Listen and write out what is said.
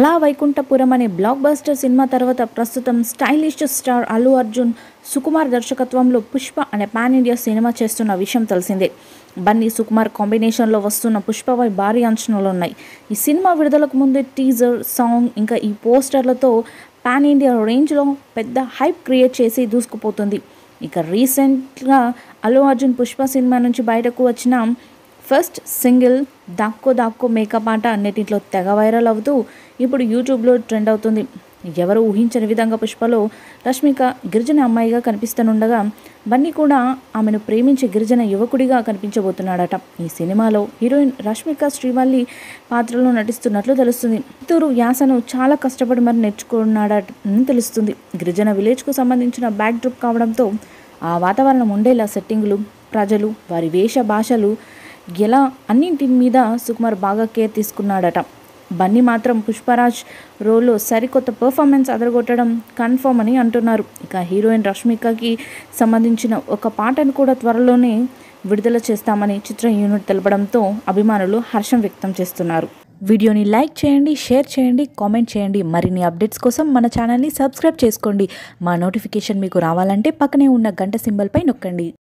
అలా వైకుంఠపురం అనే block buster cinema తర్వాత ప్రస్తుతం స్టైలిష్ స్టార్ అల్లు అర్జున్ సుకుమార్ దర్శకత్వంలో పుష్ప అనే పాన్ ఇండియా సినిమా చేస్తున్న విషయం తెలిసిందే బన్నీ సుకుమార్ కాంబినేషన్లో వస్తున్న పుష్పపై భారీ అంచనాలు ఉన్నాయి ఈ సినిమా విడుదలకు ముందే టీజర్ సాంగ్ ఇంకా ఈ పోస్టర్లతో పాన్ ఇండియా రేంజ్లో పెద్ద హైప్ క్రియేట్ చేసి దూసుకుపోతుంది ఇక రీసెంట్గా అల్లు అర్జున్ పుష్ప సినిమా నుంచి బయటకు వచ్చిన ఫస్ట్ సింగిల్ దాక్కో దాక్కో మేకప్ ఆట అన్నిటిలో తెగ వైరల్ అవుతూ ఇప్పుడు యూట్యూబ్లో ట్రెండ్ అవుతుంది ఎవరు ఊహించని విధంగా పుష్పలో రష్మిక గిరిజన అమ్మాయిగా కనిపిస్తుండగా బన్నీ కూడా ఆమెను ప్రేమించే గిరిజన యువకుడిగా కనిపించబోతున్నాడట ఈ సినిమాలో హీరోయిన్ రష్మిక శ్రీవల్లి పాత్రలో నటిస్తున్నట్లు తెలుస్తుంది చిత్తూరు యాసను చాలా కష్టపడి మరి నేర్చుకున్నాడని తెలుస్తుంది గిరిజన విలేజ్కు సంబంధించిన బ్యాక్ డ్రాప్ కావడంతో ఆ వాతావరణం ఉండేలా సెట్టింగులు ప్రజలు వారి వేష భాషలు ఎలా అన్నింటి మీద సుకుమార్ బాగా కేర్ తీసుకున్నాడట బన్నీ మాత్రం పుష్పరాజ్ రోల్లో సరికొత్త పర్ఫార్మెన్స్ అదరగొట్టడం కన్ఫర్మ్ అని అంటున్నారు ఇక హీరోయిన్ రష్మికకి సంబంధించిన ఒక పాటను కూడా త్వరలోనే విడుదల చేస్తామని చిత్ర యూనిట్ తెలపడంతో అభిమానులు హర్షం వ్యక్తం చేస్తున్నారు వీడియోని లైక్ చేయండి షేర్ చేయండి కామెంట్ చేయండి మరిన్ని అప్డేట్స్ కోసం మన ఛానల్ని సబ్స్క్రైబ్ చేసుకోండి మా నోటిఫికేషన్ మీకు రావాలంటే పక్కనే ఉన్న గంట సింబల్పై నొక్కండి